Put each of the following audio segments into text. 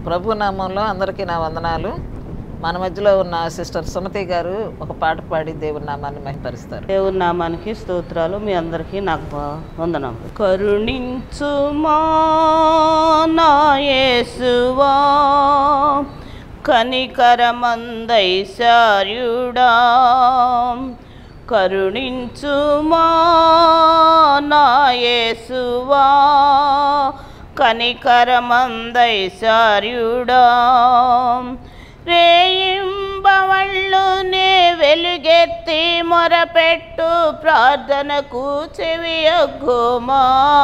ప్రభు నామంలో అందరికీ నా వందనాలు మన మధ్యలో ఉన్న సిస్టర్ సుమతి గారు ఒక పాట పాడి దేవుని నామాన్ని మహిపరుస్తారు దేవుని నామానికి స్తోత్రాలు మీ అందరికీ నాకు బా- వందనం కరుణించుమా నా యేసువా కనికరమందైశార్యుడా కరుణించుమా నా యేసువా కనికరమందైశార్యుడా రేయింబవళ్ళు నే వెలుగెత్తి మొరపెట్టు ప్రార్థనకు చెవియొగ్గుమా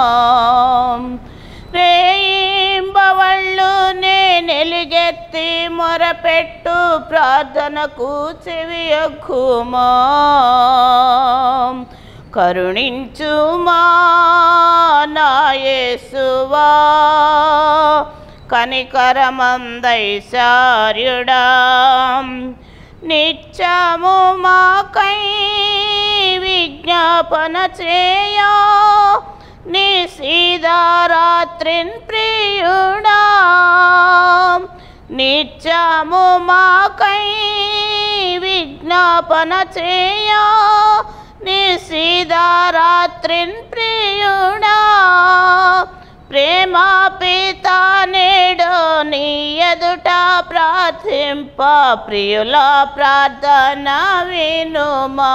రేయింబవళ్ళు నే నెలుగెత్తి మొరపెట్టు ప్రార్థనకు చెవియొగ్గుమా కరుణించుమా నా యేసువా కనికరమందైశార్యుడా నిత్యము మాకై విజ్ఞాపన చేయా నీ సీతారాత్రిన్ ప్రియుడా నిత్యము మాకై విజ్ఞాపన చేయా నీ సీతారాత్రిన్ ప్రియుడా ప్రేమ పిత నేడు నీ ఎదుట ప్రార్థింప ప్రియుల ప్రార్థన వినుమా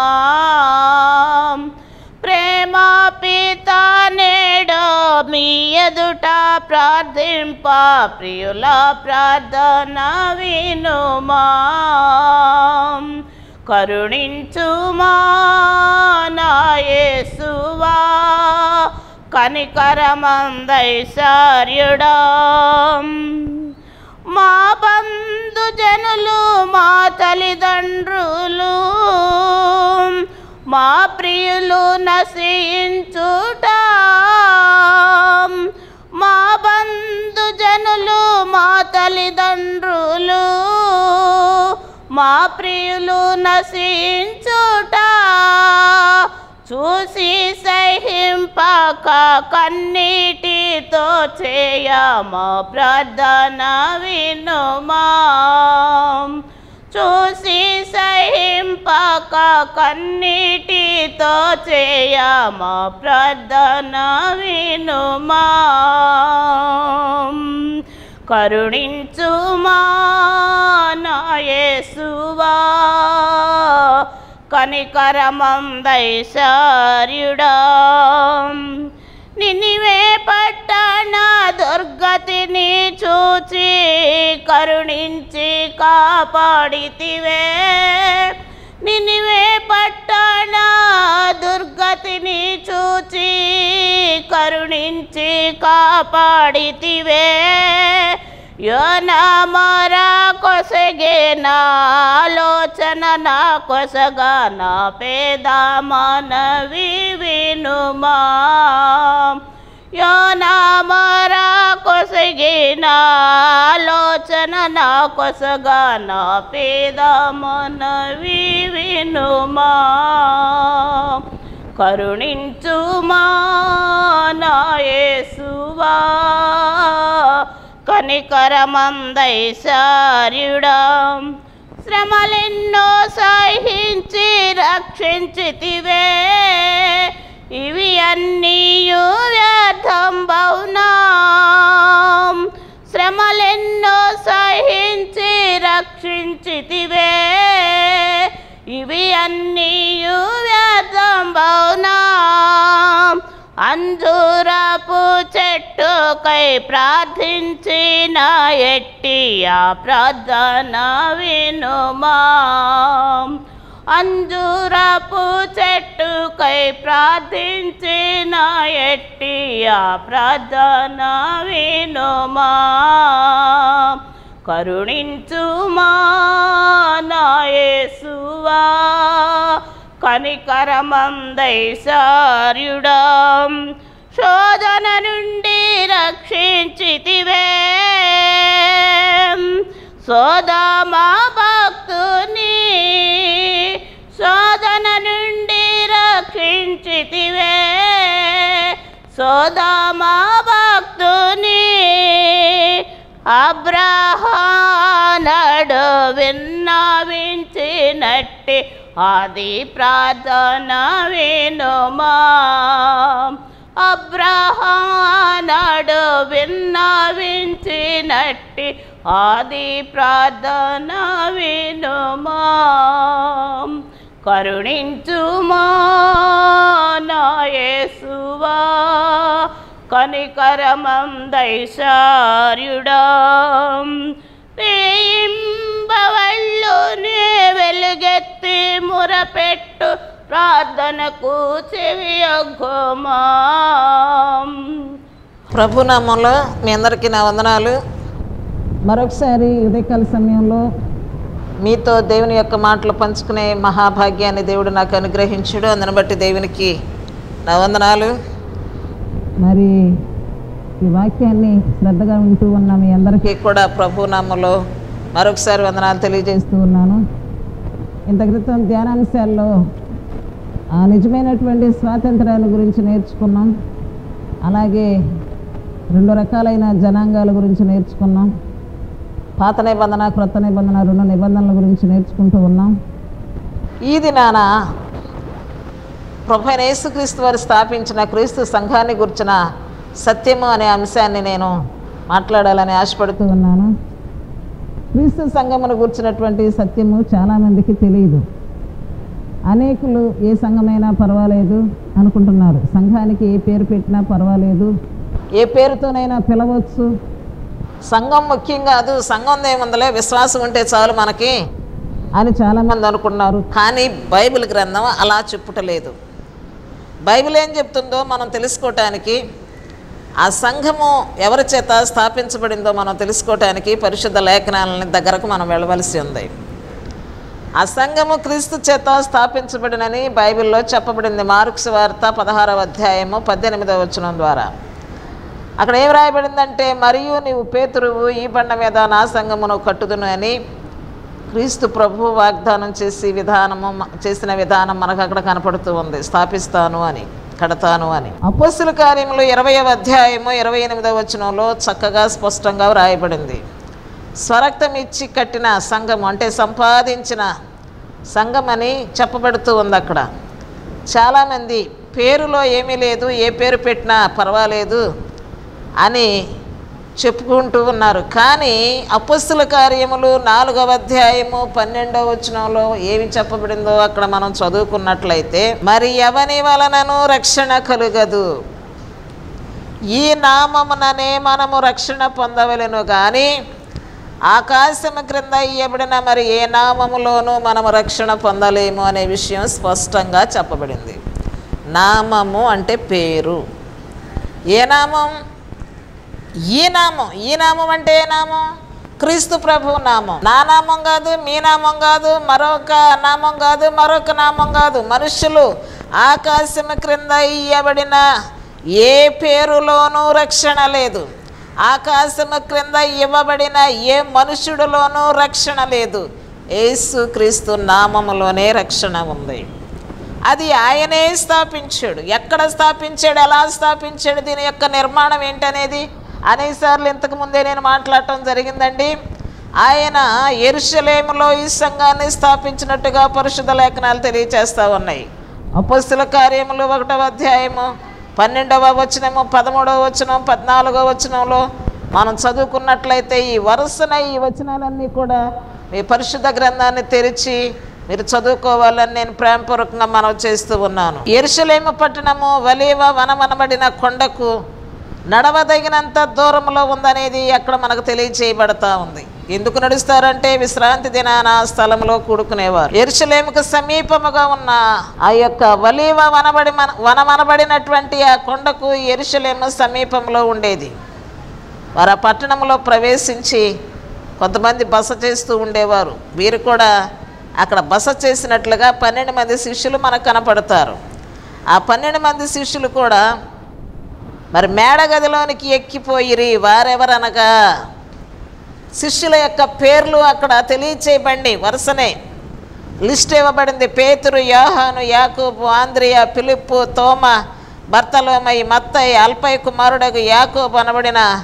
ప్రేమ పిత నేడు మీ ఎదుట ప్రార్థింప ప్రియుల ప్రార్థన వినుమా కరుణించుమా నా యేసువా కనికరమందైశార్యుడా మా బంధుజనులు మా తల్లిదండ్రులు మా ప్రియులు నశించుట మా బంధుజనులు మా తల్లిదండ్రులు మా ప్రియులు నశించుట చూసి సహింపక కన్నీటితో చేయమా ప్రార్థన వినుమా చూసి సహింపక కన్నీటితో చేయమా ప్రార్థన వినుమా కరుణించుమా నా యేసువా కనికరమందైశార్యుడా నినివే పట్టణ దుర్గతిని చూచి కరుణించి కాపాడితివే నినివే పట్టణ దుర్గతిని చూచి కరుణించి కాపాడితివే యోనా మరా కొసగే నా ఆలోచన నా కొసగా నా పేద మనవి వినుమా యోనా మరా కొసగే నా ఆలోచన నా కొసగా నా పేద మనవి వినుమా కరుణించుమా నా యేసువా కనికరమందైశార్యుడా శ్రమలెన్నో సహించి రక్షించితివే ఇవి అన్నీ వ్యర్థం బౌనా శ్రమలెన్నో సహించి రక్షించితివే ఇవి అన్నీ వ్యర్థం బౌనా అంజూరపు చెట్టుకై ప్రార్థించిన ఎట్టి ఆ ప్రార్థన వినుమా అంజూరపు చెట్టుకై ప్రార్థించిన ఎట్టి ఆ ప్రార్థన వినుమా కరుణించుమా నా యేసువా కనికరమందైశార్యుడా శోధన నుండి రక్షించితివే సోదామా భక్తుని శోధన నుండి రక్షించితివే సోదామా భక్తుని అబ్రహానడు విన్నవించినట్టి ఆది ప్రార్థన వినుమా అబ్రహానడు విన్నవించినట్టి ఆది ప్రార్థన వినుమా కరుణించుమా నా యేసువా కనికరమం దైశార్యుడా నే వెలుగెత్తి మురపెట్టు ప్రార్థనకు చెవియొగ్గమా ప్రభునామంలో మీ అందరికీ నా వందనాలు మరొకసారి ఉదయకాల సమయంలో మీతో దేవుని యొక్క మాటలు పంచుకునే మహాభాగ్యాన్ని దేవుడు నాకు అనుగ్రహించుడు అందుని బట్టి దేవునికి నా వందనాలు మరి ఈ వాక్యాన్ని శ్రద్ధగా వింటూ ఉన్న మీ అందరికీ ఈ కూడా ప్రభునామంలో మరొకసారి వందనాలు తెలియజేస్తూ చేస్తూ ఉన్నాను ఇంత క్రితం ధ్యానాంశాల్లో ఆ నిజమైనటువంటి స్వాతంత్రాల గురించి నేర్చుకున్నాం అలాగే రెండు రకాలైన జనాంగాల గురించి నేర్చుకున్నాం పాత నిబంధన క్రొత్త నిబంధన రెండు నిబంధనల గురించి నేర్చుకుంటూ ఉన్నాం ఈ దినాన ప్రభు అయిన యేసుక్రీస్తు వారు స్థాపించిన క్రీస్తు సంఘాన్ని గుర్చిన సత్యము అనే అంశాన్ని నేను మాట్లాడాలని ఆశపడుతూ చెప్తూ ఉన్నాను క్రీస్తు సంఘమును గుర్చినటువంటి సత్యము చాలామందికి తెలియదు అనేకులు ఏ సంఘమైనా పర్వాలేదు అనుకుంటున్నారు సంఘానికి ఏ పేరు పెట్టినా పర్వాలేదు ఏ పేరుతోనైనా పిలవచ్చు సంఘం ముఖ్యం కాదు సంఘం ఏముందలే విశ్వాసం ఉంటే చాలు మనకి అని చాలామంది మంది అనుకున్నారు కానీ బైబిల్ గ్రంథం అలా చెప్పుటలేదు బైబిల్ ఏం చెప్తుందో మనం తెలుసుకోవటానికి ఆ సంఘము ఎవరి చేత స్థాపించబడిందో మనం తెలుసుకోవటానికి పరిశుద్ధ లేఖనాలని దగ్గరకు మనం వెళ్ళవలసి ఉంది ఆ సంఘము క్రీస్తు చేత స్థాపించబడినని బైబిల్లో చెప్పబడింది మార్క్స్ వార్త పదహారవ అధ్యాయము పద్దెనిమిదవ వచనం ద్వారా అక్కడ ఏం రాయబడిందంటే మరియు నీవు పేతురువు ఈ బండ మీద నా సంఘమును కట్టుదును అని క్రీస్తు ప్రభు వాగ్దానం చేసి విధానము చేసిన విధానం మనకు అక్కడ కనపడుతూ ఉంది స్థాపిస్తాను అని కడతాను అని అపోస్తుల కార్యములు ఇరవయవ అధ్యాయము ఇరవై ఎనిమిదవ వచనంలో చక్కగా స్పష్టంగా వ్రాయబడింది స్వరక్తం ఇచ్చి కట్టిన సంఘం అంటే సంపాదించిన సంఘం అని చెప్పబడుతూ ఉంది అక్కడ చాలామంది పేరులో ఏమీ లేదు ఏ పేరు పెట్టినా పర్వాలేదు అని చెప్పుకుంటూ ఉన్నారు కానీ అపస్సుల కార్యములు నాలుగవ అధ్యాయము పన్నెండవ వచనంలో ఏమి చెప్పబడిందో అక్కడ మనం చదువుకున్నట్లయితే మరి ఎవని వలనను రక్షణ కలుగదు ఈ నామముననే మనము రక్షణ పొందవలెను కానీ ఆకాశము క్రింద ఇయ్యబడిన మరి ఏ నామములోనూ మనము రక్షణ పొందలేము అనే విషయం స్పష్టంగా చెప్పబడింది నామము అంటే పేరు ఏ నామం ఈ నామం ఈ నామం అంటే ఏ నామం క్రీస్తు ప్రభు నామం నా నామం కాదు మీ నామం కాదు మరొక నామం కాదు మరొక నామం కాదు మనుషులు ఆకాశము క్రింద ఇయ్యబడిన ఏ పేరులోనూ రక్షణ లేదు ఆకాశము క్రింద ఇవ్వబడిన ఏ మనుషుడిలోనూ రక్షణ లేదు యేసు క్రీస్తు నామములోనే రక్షణ ఉంది అది ఆయనే స్థాపించాడు ఎక్కడ స్థాపించాడు ఎలా స్థాపించాడు దీని యొక్క నిర్మాణం ఏంటనేది అనేసార్లు ఇంతకు ముందే నేను మాట్లాడటం జరిగిందండి ఆయన ఎరుషలేములో ఈ సంఘాన్ని స్థాపించినట్టుగా పరిశుద్ధ లేఖనాలు తెలియచేస్తూ ఉన్నాయి అపస్తుల కార్యములు ఒకటవ అధ్యాయము పన్నెండవ వచనము పదమూడవ వచనం పద్నాలుగవ వచనంలో మనం చదువుకున్నట్లయితే ఈ వరుసన ఈ వచనాలన్నీ కూడా మీ పరిశుద్ధ గ్రంథాన్ని తెరిచి మీరు చదువుకోవాలని నేను ప్రేమపూర్వకంగా మనం చేస్తూ ఉన్నాను ఎరుసలేము పట్టణము వలీవ వనమనబడిన కొండకు నడవదగినంత దూరంలో ఉందనేది అక్కడ మనకు తెలియచేయబడతా ఉంది ఎందుకు నడుస్తారంటే విశ్రాంతి దినాన ఆ స్థలంలో కూడుకునేవారు ఎరుసలేముకు సమీపముగా ఉన్న ఆ యొక్క వలీవ వనబడి మన వనమనబడినటువంటి ఆ కొండకు ఎరుసలేము సమీపంలో ఉండేది వారు ఆ పట్టణంలో ప్రవేశించి కొంతమంది బస చేస్తూ ఉండేవారు వీరు కూడా అక్కడ బస చేసినట్లుగా పన్నెండు మంది శిష్యులు మనకు కనపడతారు ఆ పన్నెండు మంది శిష్యులు కూడా మరి మేడగదిలోనికి ఎక్కిపోయిరి వారెవరనగా శిష్యుల యొక్క పేర్లు అక్కడ తెలియచేయబండి వరుసనే లిస్ట్ ఇవ్వబడింది పేతురు యోహాను యాకూబు ఆంద్రియ పిలుపు తోమ భర్తలోమై మత్తయి అల్పై కుమారుడగు యాకూబు అనబడిన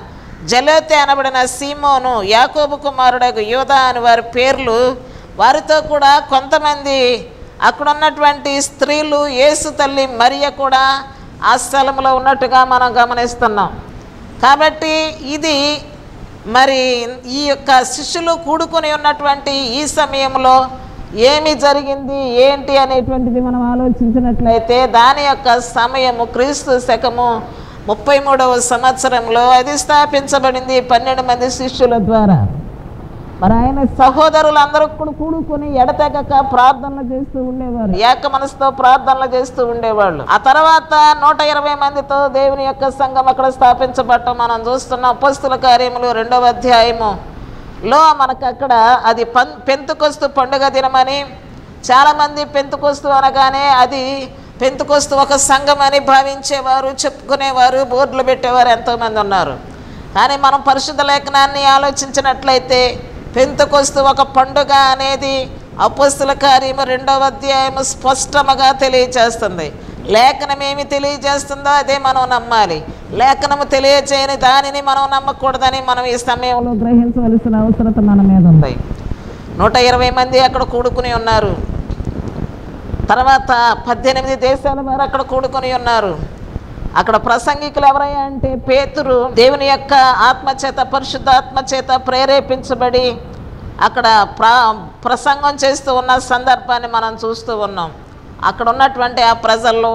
జలోతి అనబడిన సీమోను యాకోబు కుమారుడకు యోధ అని వారి పేర్లు వారితో కూడా కొంతమంది అక్కడ ఉన్నటువంటి స్త్రీలు యేసు తల్లి మరియ కూడా ఆ స్థలంలో ఉన్నట్టుగా మనం గమనిస్తున్నాం కాబట్టి ఇది మరి ఈ యొక్క శిష్యులు కూడుకొని ఉన్నటువంటి ఈ సమయంలో ఏమి జరిగింది ఏంటి అనేటువంటిది మనం ఆలోచించినట్లయితే దాని యొక్క సమయము క్రీస్తు శకము ముప్పై మూడవ సంవత్సరంలో అది స్థాపించబడింది పన్నెండు మంది శిష్యుల ద్వారా మరి ఆయన సహోదరులందరూ కూడా కూడుకొని ఎడతెగక ప్రార్థనలు చేస్తూ ఉండేవారు ఏక మనసుతో ప్రార్థనలు చేస్తూ ఉండేవాళ్ళు ఆ తర్వాత నూట ఇరవై మందితో దేవుని యొక్క సంఘం అక్కడ స్థాపించబడటం మనం చూస్తున్నాం అపస్తుల కార్యములు రెండవ అధ్యాయము లో మనకు అక్కడ అది పం పెంతుకొస్తు పండుగ దినమని చాలామంది పెంతుకొస్తు అనగానే అది పెంతుకొస్తు ఒక సంఘం అని భావించేవారు చెప్పుకునేవారు బోర్డులు పెట్టేవారు ఎంతోమంది ఉన్నారు కానీ మనం పరిశుద్ధ లేఖనాన్ని ఆలోచించినట్లయితే పెంతుకొస్తు ఒక పండుగ అనేది అపస్తుల కార్యము రెండవ అధ్యాయము స్పష్టముగా తెలియజేస్తుంది లేఖనం ఏమి తెలియజేస్తుందో అదే మనం నమ్మాలి లేఖనము తెలియజేయని దానిని మనం నమ్మకూడదని మనం ఈ సమయంలో గ్రహించవలసిన అవసరత మన మీద ఉంది నూట ఇరవై మంది అక్కడ కూడుకుని ఉన్నారు తర్వాత పద్దెనిమిది దేశాల వారు అక్కడ కూడుకొని ఉన్నారు అక్కడ ప్రసంగికులు ఎవరయ్యా అంటే పేతురు దేవుని యొక్క ఆత్మచేత పరిశుద్ధ ఆత్మచేత ప్రేరేపించబడి అక్కడ ప్ర ప్రసంగం చేస్తూ ఉన్న సందర్భాన్ని మనం చూస్తూ ఉన్నాం అక్కడ ఉన్నటువంటి ఆ ప్రజల్లో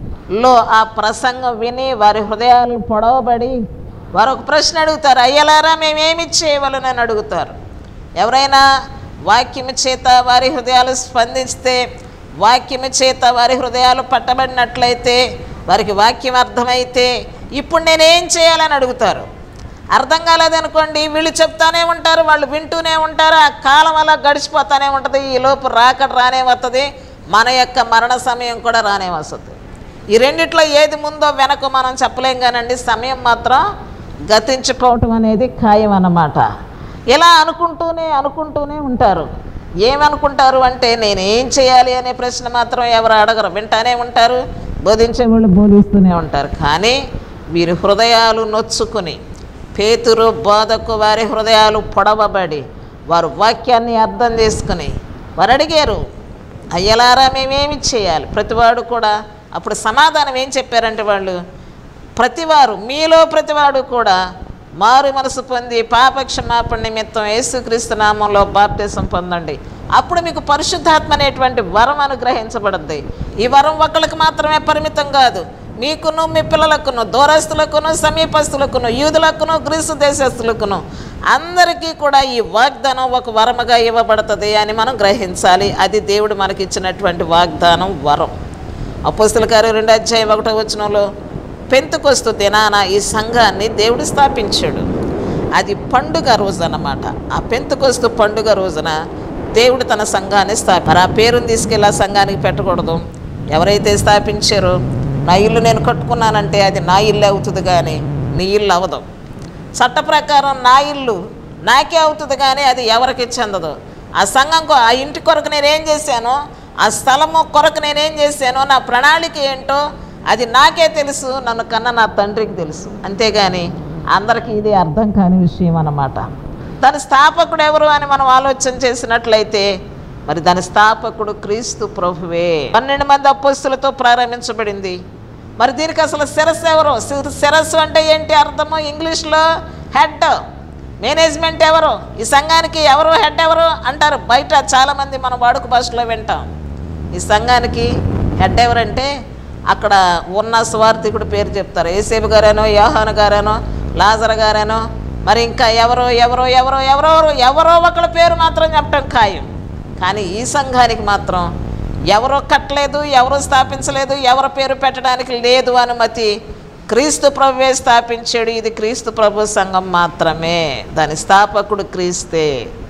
లో ఆ ప్రసంగం విని వారి హృదయాలు పొడవబడి వారు ఒక ప్రశ్న అడుగుతారు అయ్యలారా మేమేమి చేయవలనని అడుగుతారు ఎవరైనా వాక్యము చేత వారి హృదయాలు స్పందిస్తే వాక్యము చేత వారి హృదయాలు పట్టబడినట్లయితే వారికి వాక్యం అర్థమైతే ఇప్పుడు నేనేం చేయాలని అడుగుతారు అర్థం కాలేదనుకోండి వీళ్ళు చెప్తానే ఉంటారు వాళ్ళు వింటూనే ఉంటారు ఆ కాలం అలా గడిచిపోతానే ఉంటుంది ఈ లోపు రాకడ రానే వస్తుంది మన యొక్క మరణ సమయం కూడా రానే వస్తుంది ఈ రెండిట్లో ఏది ముందో వెనక మనం చెప్పలేం కానండి సమయం మాత్రం గతించిపోవటం అనేది ఖాయం అన్నమాట ఇలా అనుకుంటూనే అనుకుంటూనే ఉంటారు ఏమనుకుంటారు అంటే నేనేం చేయాలి అనే ప్రశ్న మాత్రం ఎవరు అడగరు వింటానే ఉంటారు బోధించే వాళ్ళు బోధిస్తూనే ఉంటారు కానీ వీరి హృదయాలు నొచ్చుకుని పేతురు బోధకు వారి హృదయాలు పొడవబడి వారు వాక్యాన్ని అర్థం చేసుకుని వారు అడిగారు అయ్యలారా మేమేమి చేయాలి ప్రతివాడు కూడా అప్పుడు సమాధానం ఏం చెప్పారంటే వాళ్ళు ప్రతివారు మీలో ప్రతివాడు కూడా మారు మనసు పొంది పాప క్షమాపణ నిమిత్తం యేసుక్రీస్తు నామంలో బాప్తిసం పొందండి అప్పుడు మీకు పరిశుద్ధాత్మ అనేటువంటి వరం అనుగ్రహించబడుద్ది ఈ వరం ఒకళ్ళకి మాత్రమే పరిమితం కాదు మీకును మీ పిల్లలకును దూరస్తులకును సమీపస్తులకును యూదులకును గ్రీసు దేశస్తులకును అందరికీ కూడా ఈ వాగ్దానం ఒక వరముగా ఇవ్వబడుతుంది అని మనం గ్రహించాలి అది దేవుడు మనకి ఇచ్చినటువంటి వాగ్దానం వరం అపోస్తుల గారు రెండు అధ్యాయం ఒకటో వచనంలో పెంతుకొస్తు దినాన ఈ సంఘాన్ని దేవుడు స్థాపించాడు అది పండుగ రోజు అన్నమాట ఆ పెంతుకొస్తు పండుగ రోజున దేవుడు తన సంఘాన్ని స్థాపి మరి ఆ పేరుని తీసుకెళ్ళి ఆ సంఘానికి పెట్టకూడదు ఎవరైతే స్థాపించారో నా ఇల్లు నేను కట్టుకున్నానంటే అది నా ఇల్లు అవుతుంది కానీ నీ ఇల్లు అవ్వదు చట్ట ప్రకారం నా ఇల్లు నాకే అవుతుంది కానీ అది ఎవరికి చెందదు ఆ సంఘం కొ- ఆ ఇంటి కొరకు నేనేం చేశానో ఆ స్థలము కొరకు నేనేం చేశానో నా ప్రణాళిక ఏంటో అది నాకే తెలుసు నన్ను కన్నా నా తండ్రికి తెలుసు అంతేగాని అందరికీ ఇది అర్థం కాని విషయం అన్నమాట దాని స్థాపకుడు ఎవరు అని మనం ఆలోచన చేసినట్లయితే మరి దాని స్థాపకుడు క్రీస్తు ప్రభువే పన్నెండు మంది అపోస్తులతో ప్రారంభించబడింది మరి దీనికి అసలు శిరస్సు ఎవరు శిర- శిరస్సు అంటే ఏంటి అర్థము ఇంగ్లీష్లో హెడ్ మేనేజ్మెంట్ ఎవరు ఈ సంఘానికి ఎవరు హెడ్ ఎవరు అంటారు బయట చాలామంది మన వాడుక భాషలో వింటాం ఈ సంఘానికి హెడ్ ఎవరంటే అక్కడ ఉన్న స్వార్థికుడు పేరు చెప్తారు ఏసేపు గారేనో యోహాను గారేనో లాజర్ గారేనో మరి ఇంకా ఎవరో ఎవరో ఎవరో ఎవరో ఎవరో ఒకళ్ళ పేరు మాత్రం చెప్పడం ఖాయం కానీ ఈ సంఘానికి మాత్రం ఎవరో కట్టలేదు ఎవరు స్థాపించలేదు ఎవరి పేరు పెట్టడానికి లేదు అనుమతి క్రీస్తు ప్రభువే స్థాపించాడు ఇది క్రీస్తు ప్రభు సంఘం మాత్రమే దాని స్థాపకుడు క్రీస్తే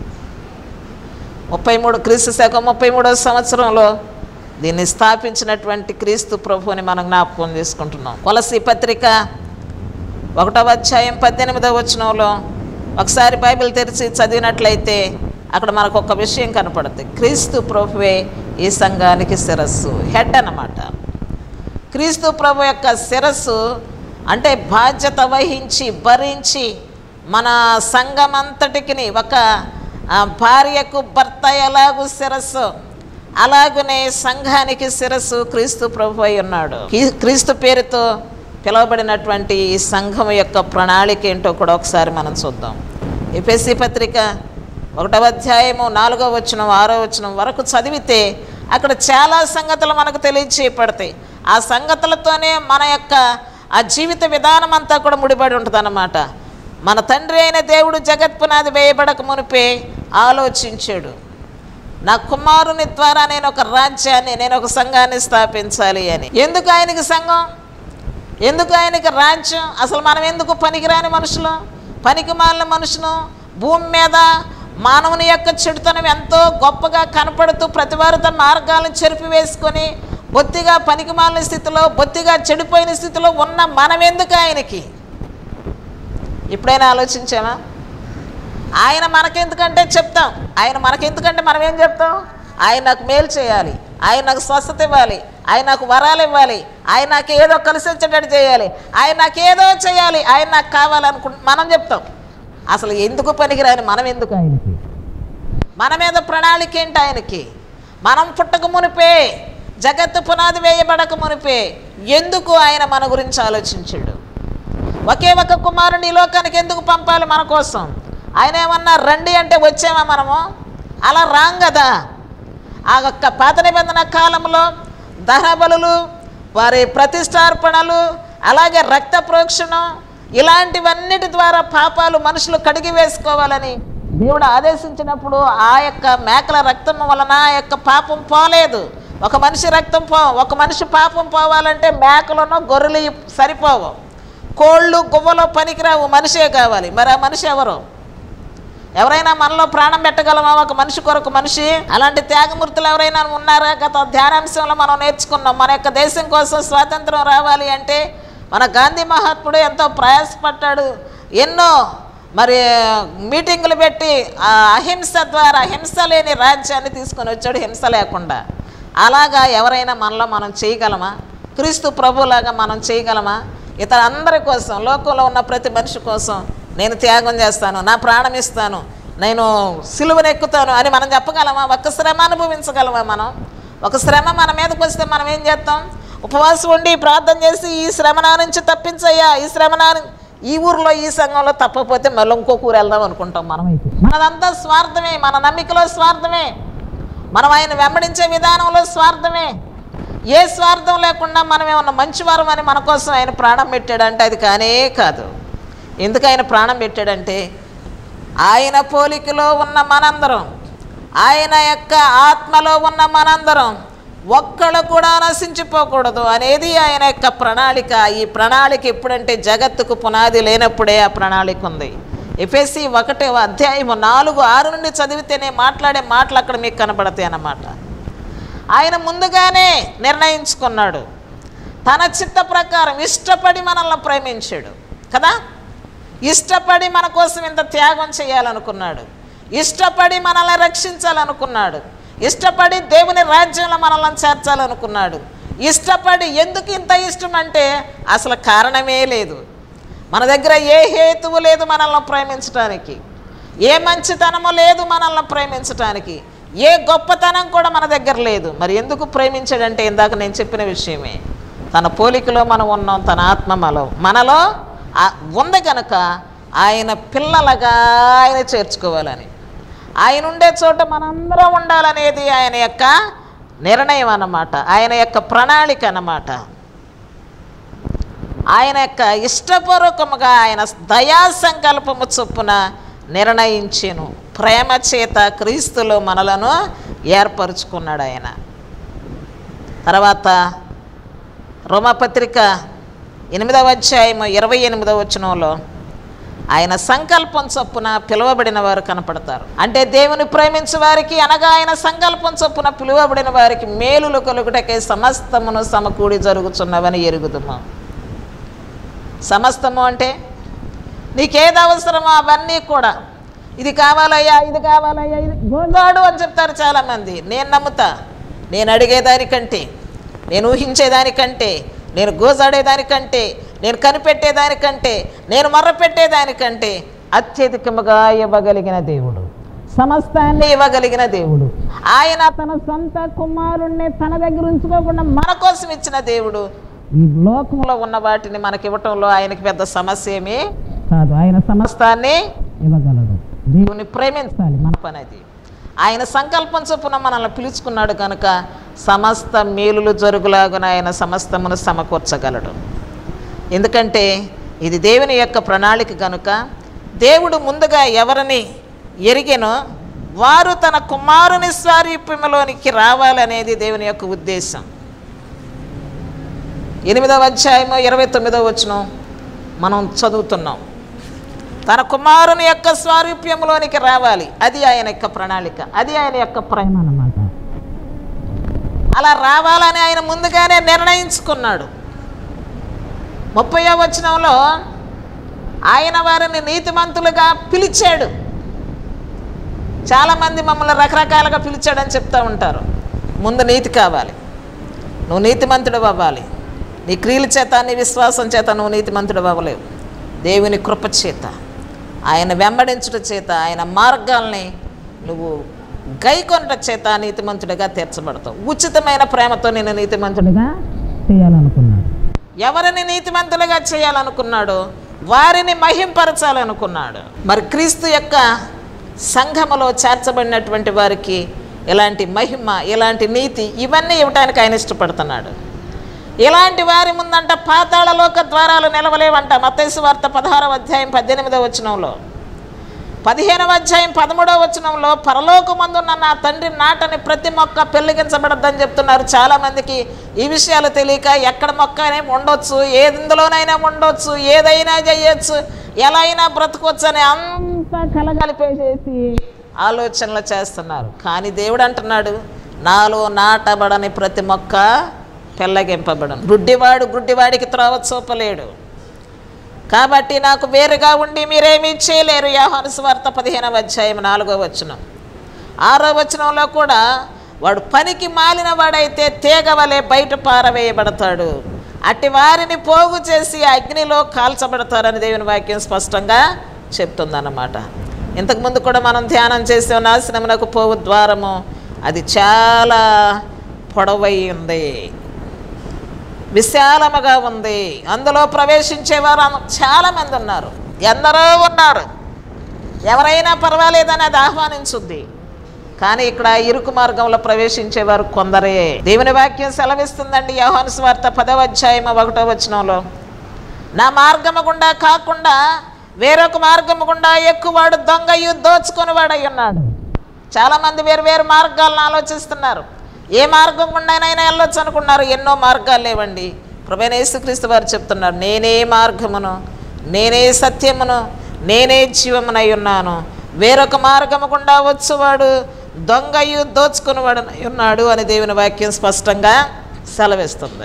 ముప్పై మూడు క్రీస్తు శకం ముప్పై మూడవ సంవత్సరంలో దీన్ని స్థాపించినటువంటి క్రీస్తు ప్రభుని మనం జ్ఞాపకం చేసుకుంటున్నాం కొలసి పత్రిక ఒకటవ అధ్యాయం పద్దెనిమిదవ వచనంలో ఒకసారి బైబిల్ తెరిచి చదివినట్లయితే అక్కడ మనకు ఒక విషయం కనపడుతుంది క్రీస్తు ప్రభువే ఈ సంఘానికి శిరస్సు హెడ్ అన్నమాట క్రీస్తు ప్రభు యొక్క శిరస్సు అంటే బాధ్యత వహించి భరించి మన సంఘం అంతటికి ఒక ఆ, భార్యకు భర్త ఎలాగూ శిరస్సు అలాగనే సంఘానికి శిరస్సు క్రీస్తు ప్రభు అయి ఉన్నాడు క్రీ- క్రీస్తు పేరుతో పిలువబడినటువంటి ఈ సంఘం యొక్క ప్రణాళిక ఏంటో కూడా ఒకసారి మనం చూద్దాం ఎపిఎస్సి పత్రిక ఒకటవ అధ్యాయము నాలుగో వచనం ఆరో వచనం వరకు చదివితే అక్కడ చాలా సంగతులు మనకు తెలియచేయబడతాయి ఆ సంగతులతోనే మన యొక్క ఆ జీవిత విధానం అంతా కూడా ముడిపడి ఉంటుంది మన తండ్రి అయిన దేవుడు జగత్పునాది వేయబడక మునిపే ఆలోచించాడు నా కుమారుని ద్వారా నేను ఒక రాజ్యాన్ని నేను ఒక సంఘాన్ని స్థాపించాలి అని ఎందుకు ఆయనకి సంఘం ఎందుకు ఆయనకి రాజ్యం అసలు మనం ఎందుకు పనికిరాని మనుషులు పనికి మాలిన మనుషులు భూమి మీద మానవుని యొక్క చెడుతనం ఎంతో గొప్పగా కనపడుతూ ప్రతివారు తన మార్గాలను చెరిపివేసుకొని బొత్తిగా పనికి మాలిన స్థితిలో బొత్తిగా చెడిపోయిన స్థితిలో ఉన్న మనం ఎందుకు ఆయనకి ఎప్పుడైనా ఆలోచించామా ఆయన మనకెందుకంటే చెప్తాం ఆయన మనకెందుకంటే మనం ఏం చెప్తాం ఆయన నాకు మేలు చేయాలి ఆయన నాకు స్వస్థత ఇవ్వాలి ఆయన నాకు వరాలు ఇవ్వాలి ఆయన నాకు ఏదో కలిసి వచ్చేటట్టు చేయాలి ఆయన నాకు ఏదో చేయాలి ఆయన నాకు కావాలనుకు మనం చెప్తాం అసలు ఎందుకు పనికిరాని మనం ఎందుకు ఆయనకి మన మీద ప్రణాళిక ఏంటి ఆయనకి మనం పుట్టక మునిపే జగత్తు పునాది వేయబడక మునిపే ఎందుకు ఆయన మన గురించి ఆలోచించాడు ఒకే ఒక కుమారుని ఈ లోకానికి ఎందుకు పంపాలి మన కోసం ఆయన ఏమన్నా రండి అంటే వచ్చామా మనము అలా రాం కదా ఆ యొక్క పాత నిబంధన కాలంలో దహబలులు వారి ప్రతిష్టార్పణలు అలాగే రక్త ప్రోక్షణం ఇలాంటివన్నిటి ద్వారా పాపాలు మనుషులు కడిగి వేసుకోవాలని దేవుడు ఆదేశించినప్పుడు ఆ యొక్క మేకల రక్తం వలన ఆ యొక్క పాపం పోలేదు ఒక మనిషి రక్తం పో ఒక మనిషి పాపం పోవాలంటే మేకలను గొర్రెలు సరిపోవు కోళ్ళు గువ్వలు పనికిరావు మనిషే కావాలి మరి ఆ మనిషి ఎవరు ఎవరైనా మనలో ప్రాణం పెట్టగలమా ఒక మనిషి కొరకు మనిషి అలాంటి త్యాగమూర్తులు ఎవరైనా ఉన్నారా గత ధ్యానాంశంలో మనం నేర్చుకున్నాం మన యొక్క దేశం కోసం స్వాతంత్రం రావాలి అంటే మన గాంధీ మహాత్ముడు ఎంతో ప్రయాసపడ్డాడు ఎన్నో మరి మీటింగులు పెట్టి ఆ అహింస ద్వారా హింస లేని రాజ్యాన్ని తీసుకొని వచ్చాడు హింస లేకుండా అలాగా ఎవరైనా మనలో మనం చేయగలమా క్రీస్తు ప్రభులాగా మనం చేయగలమా ఇతర అందరి కోసం లోకంలో ఉన్న ప్రతి మనిషి కోసం నేను త్యాగం చేస్తాను నా ప్రాణం ఇస్తాను నేను సిలువను ఎక్కుతాను అని మనం చెప్పగలమా ఒక్క శ్రమ అనుభవించగలమా మనం ఒక శ్రమ మన మీదకి వస్తే మనం ఏం చేస్తాం ఉపవాసం ఉండి ప్రార్థన చేసి ఈ శ్రమ నా నుంచి తప్పించయ్యా ఈ శ్రమ నా ను- ఈ ఊర్లో ఈ సంఘంలో తప్పకపోతే మళ్ళీ ఇంకొక ఊరు వెళ్దాం అనుకుంటాం మనమైతే మనదంతా స్వార్థమే మన నమ్మికలో స్వార్థమే మనం ఆయన వెంబడించే విధానంలో స్వార్థమే ఏ స్వార్థం లేకుండా మనం ఏమన్నా మంచివారం అని మన కోసం ఆయన ప్రాణం పెట్టాడంటే అది కానే కాదు ఎందుకు ఆయన ప్రాణం పెట్టాడంటే ఆయన పోలికలో ఉన్న మనందరం ఆయన యొక్క ఆత్మలో ఉన్న మనందరం ఒక్కళ్ళు కూడా నశించిపోకూడదు అనేది ఆయన యొక్క ప్రణాళిక ఈ ప్రణాళిక ఎప్పుడంటే జగత్తుకు పునాది లేనప్పుడే ఆ ప్రణాళిక ఉంది ఎఫ్ఎస్సి ఒకటి అధ్యాయము నాలుగు ఆరు నుండి చదివితేనే మాట్లాడే మాటలు అక్కడ మీకు కనబడతాయి అన్నమాట ఆయన ముందుగానే నిర్ణయించుకున్నాడు తన చిత్త ప్రకారం ఇష్టపడి మనల్ని ప్రేమించాడు కదా ఇష్టపడి మన కోసం ఇంత త్యాగం చేయాలనుకున్నాడు ఇష్టపడి మనల్ని రక్షించాలనుకున్నాడు ఇష్టపడి దేవుని రాజ్యంలో మనల్ని చేర్చాలనుకున్నాడు ఇష్టపడి ఎందుకు ఇంత ఇష్టం అంటే అసలు కారణమే లేదు మన దగ్గర ఏ హేతువు లేదు మనల్ని ప్రేమించడానికి ఏ మంచితనము లేదు మనల్ని ప్రేమించడానికి ఏ గొప్పతనం కూడా మన దగ్గర లేదు మరి ఎందుకు ప్రేమించాడంటే ఇందాక నేను చెప్పిన విషయమే తన పోలికలో మనం ఉన్నాం తన ఆత్మ మనలో మనలో ఆ- ఉంది కనుక ఆయన పిల్లలుగా ఆయన చేర్చుకోవాలని ఆయన ఉండే చోట మనందరం ఉండాలనేది ఆయన యొక్క నిర్ణయం అన్నమాట ఆయన యొక్క ప్రణాళిక అన్నమాట ఆయన యొక్క ఇష్టపూర్వకముగా ఆయన దయా సంకల్పము చొప్పున నిర్ణయించెను ప్రేమ చేత క్రీస్తులో మనలను ఏర్పరుచుకున్నాడు ఆయన తర్వాత రోమపత్రిక ఎనిమిదవ అధ్యాయము ఇరవై ఎనిమిదవ వచనంలో ఆయన సంకల్పం చొప్పున పిలువబడిన వారు కనపడతారు అంటే దేవుని ప్రేమించు వారికి అనగా ఆయన సంకల్పం చొప్పున పిలువబడిన వారికి మేలులు కలుగుటకై సమస్తమును సమకూడి జరుగుతున్నవని ఎరుగుదుము సమస్తము అంటే నీకేది అవసరమో అవన్నీ కూడా ఇది కావాలయ్యా ఇది కావాలయ్యా ఇది గోదాడు అని చెప్తారు చాలామంది నేను నమ్ముతా నేను అడిగేదానికంటే నేను ఊహించేదానికంటే నేను గోజాడేదానికంటే నేను కనిపెట్టేదానికంటే నేను మొర్రపెట్టేదానికంటే అత్యధికముగా ఇవ్వగలిగిన దేవుడు సమస్తాన్ని ఇవ్వగలిగిన దేవుడు ఆయన తన సొంత కుమారుణ్ణి తన దగ్గర ఉంచుకోకుండా మన మన కోసం ఇచ్చిన దేవుడు ఈ లోకం లో ఉన్న వాటిని మనకి ఇవ్వటంలో ఆయనకి పెద్ద సమస్య ఏమీ కాదు ఆయన సమస్త సమస్తాన్ని ఇవ్వగలడు దేవుని ప్రేమించాలి మన పని అది ఆయన సంకల్పం చొప్పున మనల్ని పిలుచుకున్నాడు కనుక సమస్త మేలులు జరుగులాగున ఆయన సమస్తమును సమకూర్చగలడు ఎందుకంటే ఇది దేవుని యొక్క ప్రణాళిక కనుక దేవుడు ముందుగా ఎవరిని ఎరిగెనో వారు తన కుమారుని స్వారూప్యములోనికి రావాలనేది దేవుని యొక్క ఉద్దేశం ఎనిమిదవ అధ్యాయము ఇరవై తొమ్మిదవ వచనం మనం చదువుతున్నాం తన కుమారుని యొక్క స్వారూప్యంలోనికి రావాలి అది ఆయన యొక్క ప్రణాళిక అది ఆయన యొక్క ప్రేమ అన్నమాట అలా రావాలని ఆయన ముందుగానే నిర్ణయించుకున్నాడు ముప్పై వచనంలో ఆయన వారిని నీతిమంతులుగా పిలిచాడు చాలామంది మమ్మల్ని రకరకాలుగా పిలిచాడని చెప్తూ ఉంటారు ముందు నీతి కావాలి నువ్వు నీతిమంతుడు అవ్వాలి నీ క్రియల చేత నీ విశ్వాసం చేత నువ్వు నీతిమంతుడు అవ్వలేవు దేవుని కృప చేత ఆయన వెంబడించుట చేత ఆయన మార్గాల్ని నువ్వు గైకొనట చేత నీతిమంతుడిగా తీర్చబడతావు ఉచితమైన ప్రేమతో నేను నీతిమంతుడిగా చేయాలనుకున్నాడు ఎవరిని నీతిమంతులుగా చేయాలనుకున్నాడో వారిని మహింపరచాలనుకున్నాడు మరి క్రీస్తు యొక్క సంఘములో చేర్చబడినటువంటి వారికి ఇలాంటి మహిమ ఇలాంటి నీతి ఇవన్నీ ఇవ్వటానికి ఆయన ఇష్టపడుతున్నాడు ఇలాంటి వారి ముందంట పాతాళలోక ద్వారాలు నిలవలేవంట మత్తైసు వార్త పదహారవ అధ్యాయం పద్దెనిమిదవ వచనంలో పదిహేనవ అధ్యాయం పదమూడవ వచనంలో పరలోకమందున్న నా తండ్రి నాటని ప్రతి మొక్క పెళ్లిగించబడద్దని చెప్తున్నారు చాలామందికి ఈ విషయాలు తెలియక ఎక్కడ మొక్క అయినా ఉండొచ్చు ఏదిందులోనైనా ఉండొచ్చు ఏదైనా చేయొచ్చు ఎలా అయినా బ్రతకొచ్చు అని అంతా కలగలిపేసేసి ఆలోచనలు చేస్తున్నారు కానీ దేవుడు అంటున్నాడు నాలో నాటబడని ప్రతి మొక్క పెళ్ళగింపబడను గుడ్డివాడు గుడ్డివాడికి త్రోవ చూపలేడు కాబట్టి నాకు వేరుగా ఉండి మీరేమీ చేయలేరు యోహాను సువార్త పదిహేనవ అధ్యాయం నాలుగో వచనం ఆరో వచనంలో కూడా వాడు పనికి మాలిన వాడైతే తీగ వలె బయట పారవేయబడతాడు అట్టి వారిని పోగు చేసి అగ్నిలో కాల్చబడతారని దేవుని వాక్యం స్పష్టంగా చెప్తుందన్నమాట ఇంతకుముందు కూడా మనం ధ్యానం చేసే నాశనమునకు పోవు ద్వారము అది చాలా పొడవై ఉంది విశాలముగా ఉంది అందులో ప్రవేశించేవారు అన- చాలామంది ఉన్నారు ఎందరో ఉన్నారు ఎవరైనా పర్వాలేదని అది ఆహ్వానించుద్ది కానీ ఇక్కడ ఇరుకు మార్గంలో ప్రవేశించేవారు కొందరే దేవుని వాక్యం సెలవిస్తుందండి యోహాను స్వార్త పదవ అధ్యాయం ఒకటో వచనంలో నా మార్గము గుండా కాకుండా వేరొక మార్గము గుండా ఎక్కువాడు దొంగయు దోచుకొని వాడై ఉన్నాడు చాలామంది వేరు వేరు మార్గాలను ఆలోచిస్తున్నారు ఏ మార్గం గుండానైనా వెళ్ళొచ్చు అనుకున్నారు ఎన్నో మార్గాలు లేవండి ప్రభైన యేసుక్రీస్తు వారు చెప్తున్నారు నేనే మార్గమును నేనే సత్యమును నేనే జీవమునై ఉన్నాను వేరొక మార్గము గుండా వచ్చువాడు దొంగయు దోచుకునివాడు ఉన్నాడు అని దేవుని వాక్యం స్పష్టంగా సెలవిస్తుంది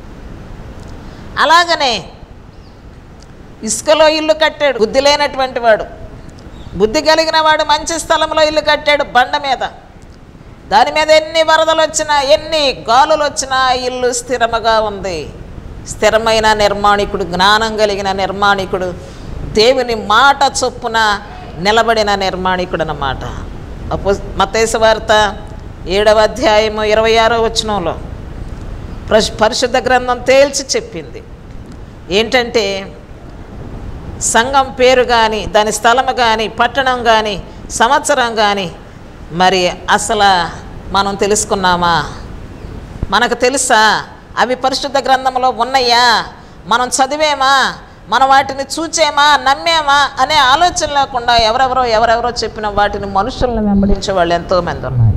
అలాగనే ఇసుకలో ఇల్లు కట్టాడు బుద్ధి లేనటువంటి వాడు బుద్ధి కలిగిన వాడు మంచి స్థలంలో ఇల్లు కట్టాడు బండ మీద దాని మీద ఎన్ని వరదలు వచ్చినా ఎన్ని గాలులు వచ్చినా ఆ ఇల్లు స్థిరముగా ఉంది స్థిరమైన నిర్మాణికుడు జ్ఞానం కలిగిన నిర్మాణికుడు దేవుని మాట చొప్పున నిలబడిన నిర్మాణికుడు అన్నమాట అపో మతేసు వార్త ఏడవ అధ్యాయము ఇరవై ఆరో వచనంలో ప్రశ్- పరిశుద్ధ గ్రంథం తేల్చి చెప్పింది ఏంటంటే సంఘం పేరు కానీ దాని స్థలము కానీ పట్టణం కానీ సంవత్సరం కానీ మరి అసలు మనం తెలుసుకున్నామా మనకు తెలుసా అవి పరిశుద్ధ గ్రంథంలో ఉన్నాయా మనం చదివేమా మనం వాటిని చూచేమా నమ్మేమా అనే ఆలోచన లేకుండా ఎవరెవరో ఎవరెవరో చెప్పిన వాటిని మనుషులను వెంబడించే వాళ్ళు ఎంతోమంది ఉన్నారు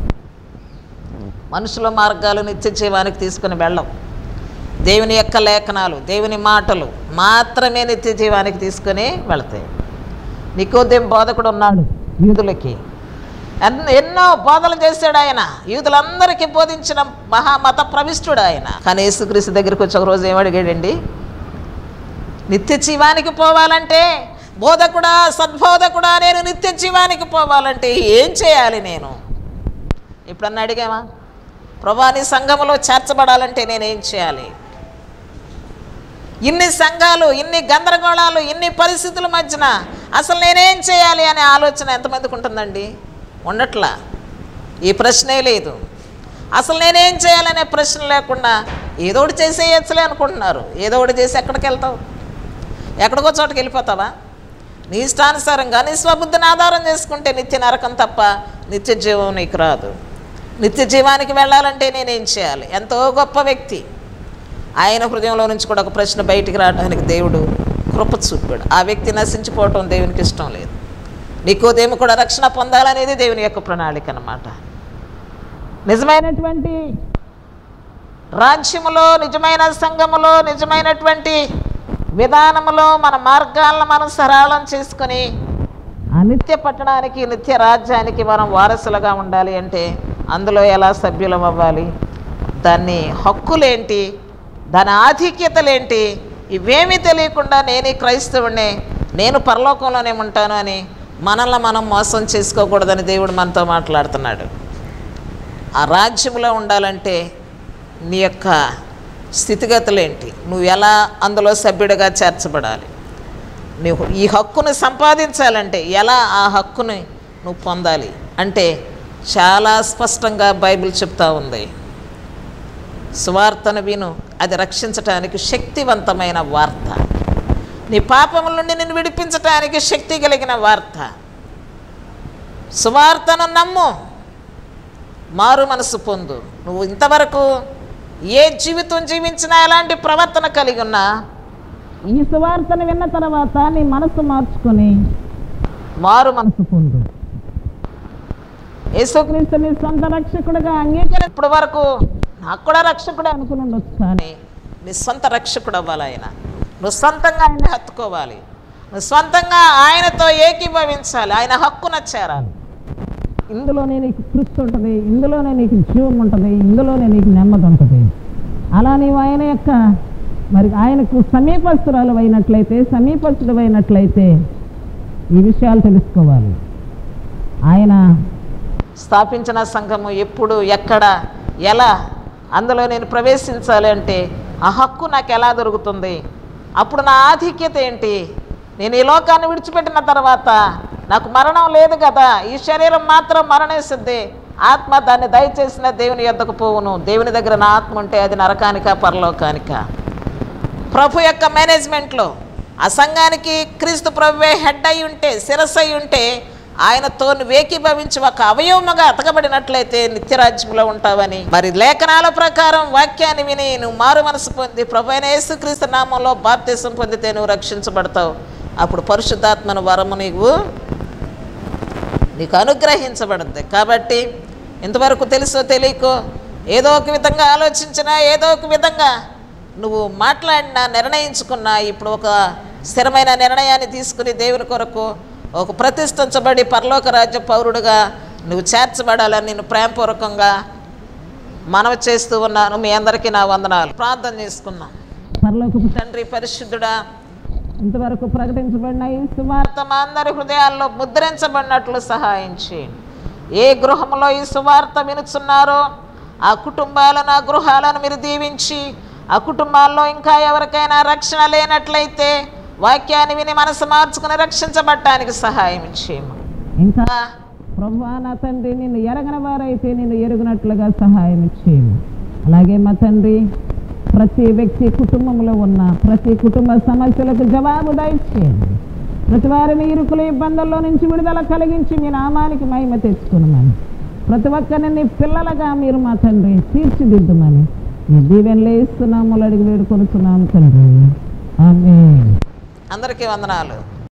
మనుషుల మార్గాలు నిత్య జీవానికి తీసుకుని వెళ్ళం దేవుని యొక్క లేఖనాలు దేవుని మాటలు మాత్రమే నిత్య జీవానికి తీసుకొని వెళతాయి నికోదేం బోధకుడు ఉన్నాడు యూదులకి ఎన్- ఎన్నో బోధలు చేశాడు ఆయన యూదులందరికీ బోధించిన మహామత ప్రవిష్టుడు ఆయన కానీ యేసుక్రీస్తు దగ్గరికి వచ్చి ఒక రోజు ఏమడిగాడండి నిత్య జీవానికి పోవాలంటే బోధకుడా సద్బోధకుడా నేను నిత్య జీవానికి పోవాలంటే ఏం చేయాలి నేను ఎప్పుడన్నా అడిగామా ప్రభా నీ సంఘములో చేర్చబడాలంటే నేనేం చేయాలి ఇన్ని సంఘాలు ఇన్ని గందరగోళాలు ఇన్ని పరిస్థితుల మధ్యన అసలు నేనేం చేయాలి అనే ఆలోచన ఎంతమందికి ఉంటుందండి ఉండట్లా ఈ ప్రశ్నే లేదు అసలు నేనేం చేయాలనే ప్రశ్న లేకుండా ఏదో ఒకటి చేసేయచ్చులే అనుకుంటున్నారు ఏదో ఒకటి చేసి ఎక్కడికి వెళ్తావు ఎక్కడికో చోటకి వెళ్ళిపోతావా నీ ఇష్టానుసారంగా నీ స్వబుద్ధిని ఆధారం చేసుకుంటే నిత్య నరకం తప్ప నిత్య జీవం నీకు రాదు నిత్య జీవానికి వెళ్ళాలంటే నేనేం చేయాలి ఎంతో గొప్ప వ్యక్తి ఆయన హృదయంలో నుంచి కూడా ఒక ప్రశ్న బయటికి రావడానికి దేవుడు కృప చూపాడు ఆ వ్యక్తి నశించిపోవటం దేవునికి ఇష్టం లేదు నీకోదేమి కూడా రక్షణ పొందాలనేది దేవుని యొక్క ప్రణాళిక అన్నమాట నిజమైనటువంటి రాజ్యములో నిజమైన సంఘములో నిజమైనటువంటి విధానములో మన మార్గాలను మనం సరళం చేసుకొని ఆ నిత్య పట్టణానికి నిత్య రాజ్యానికి మనం వారసులుగా ఉండాలి అంటే అందులో ఎలా సభ్యులం అవ్వాలి దాన్ని హక్కులేంటి దాని ఆధిక్యతలేంటి ఇవేమీ తెలియకుండా నేను ఈ క్రైస్తవుడినే నేను పరలోకంలోనే ఉంటాను అని మనల్ని మనం మోసం చేసుకోకూడదని దేవుడు మనతో మాట్లాడుతున్నాడు ఆ రాజ్యంలో ఉండాలంటే నీ యొక్క స్థితిగతులేంటి నువ్వు ఎలా అందులో సభ్యుడిగా చేర్చబడాలి నువ్వు ఈ హక్కును సంపాదించాలంటే ఎలా ఆ హక్కుని నువ్వు పొందాలి అంటే చాలా స్పష్టంగా బైబిల్ చెప్తా ఉంది సువార్తను విను అది రక్షించటానికి శక్తివంతమైన వార్త నీ పాపముల నుండి నిన్ను విడిపించటానికి శక్తి కలిగిన వార్త సువార్తను నమ్ము మారు మనసు పొందు నువ్వు ఇంతవరకు ఏ జీవితం జీవించినా ఎలాంటి ప్రవర్తన కలిగి ఉన్నా ఈ సువార్తను విన్న తర్వాత నీ మనసు మార్చుకొని మారు మనసు మనసు పొందు యేసుక్రీస్తు నీ సొంత రక్షకుడుగా అంగీకరి ఇప్పటి వరకు నాకు కూడా రక్షకుడు అనుకుని ఉండొచ్చు కానీ అని నీ సొంత రక్షకుడు అవ్వాలి ఆయన నువ్వు సొంతంగా ఆయన హత్తుకోవాలి నువ్వు సొంతంగా ఆయనతో ఏకీభవించాలి ఆయన హక్కున చేరాలి ఇందులోనే నీకు కృషి ఉంటుంది ఇందులోనే నీకు జీవం ఉంటుంది ఇందులోనే నీకు నెమ్మది ఉంటుంది అలా నీవు ఆయన యొక్క మరి ఆయనకు సమీపస్తురాలు అయినట్లయితే సమీపస్తుడు అయినట్లయితే ఈ విషయాలు తెలుసుకోవాలి ఆయన స్థాపించిన సంఘము ఎప్పుడు ఎక్కడ ఎలా అందులో నేను ప్రవేశించాలి అంటే ఆ హక్కు నాకు ఎలా దొరుకుతుంది అప్పుడు నా ఆధిక్యత ఏంటి నేను ఈ లోకాన్ని విడిచిపెట్టిన తర్వాత నాకు మరణం లేదు కదా ఈ శరీరం మాత్రం మరణిస్తుంది ఆత్మ దాన్ని దయచేసిన దేవుని యొద్దకు పోవును దేవుని దగ్గర నా ఆత్మ ఉంటే అది నరకానిక పరలోకానిక ప్రభు యొక్క మేనేజ్మెంట్లో ఆ సంఘానికి క్రీస్తు ప్రభువే హెడ్ అయి ఉంటే శిరస్సు అయి ఉంటే ఆయనతో నువ్వు ఏకీభవించి ఒక అవయవముగా అతకబడినట్లయితే నిత్యరాజ్యంలో ఉంటావని మరి లేఖనాల ప్రకారం వాక్యాన్ని విని నువ్వు మారు మనసు పొంది ప్రభు అయిన యేసుక్రీస్తు నామంలో బాప్తీసం పొందితే నువ్వు రక్షించబడతావు అప్పుడు పరిశుద్ధాత్మను వరము నీవు నీకు అనుగ్రహించబడుద్ది కాబట్టి ఇంతవరకు తెలుసో తెలియకో ఏదో ఒక విధంగా ఆలోచించినా ఏదో ఒక విధంగా నువ్వు మాట్లాడినా నిర్ణయించుకున్నా ఇప్పుడు ఒక స్థిరమైన నిర్ణయాన్ని తీసుకుని దేవుని కొరకు ఒక ప్రతిష్ఠించబడి పరలోక రాజ్య పౌరుడుగా నువ్వు చేర్చబడాలని నేను ప్రేమపూర్వకంగా మనవి చేస్తూ ఉన్నాను మీ అందరికీ నా వందనాలు ప్రార్థన చేసుకున్నాం పరలోకపు తండ్రి పరిశుద్ధుడా ఇంతవరకు ప్రకటించబడిన ఈ సువార్త వార్త మా అందరి హృదయాల్లో ముద్రించబడినట్లు సహాయం చేయండి ఏ గృహంలో ఈ సువార్త వినుచున్నారో ఆ కుటుంబాలను ఆ గృహాలను మీరు దీవించి ఆ కుటుంబాల్లో ఇంకా ఎవరికైనా రక్షణ లేనట్లయితే వాక్యాన్ని విని మనసు మార్చుకుని రక్షించబడటానికి సహాయం చేయము ఇంకా ప్రభువా నా తండ్రి నిన్ను ఎరగని వారైతే నిన్ను ఎరుగునట్లుగా సహాయం చేయము అలాగే మా తండ్రి ప్రతి వ్యక్తి కుటుంబంలో ఉన్న ప్రతి కుటుంబ సమస్యలకు జవాబు దయచేయండి ప్రతి వారిని ఇరుకుల ఇబ్బందుల్లో నుంచి విడుదల కలిగించి మీ నామానికి మహిమ తెచ్చుకున్నామని ప్రతి ఒక్కరిని నీ పిల్లలుగా మీరు మా తండ్రి తీర్చిదిద్దుమని మీ దీవెనలు ఇస్తున్నాము అడిగి వేడుకొనుచున్నాము తండ్రి ఆమె అందరికీ వందనాలు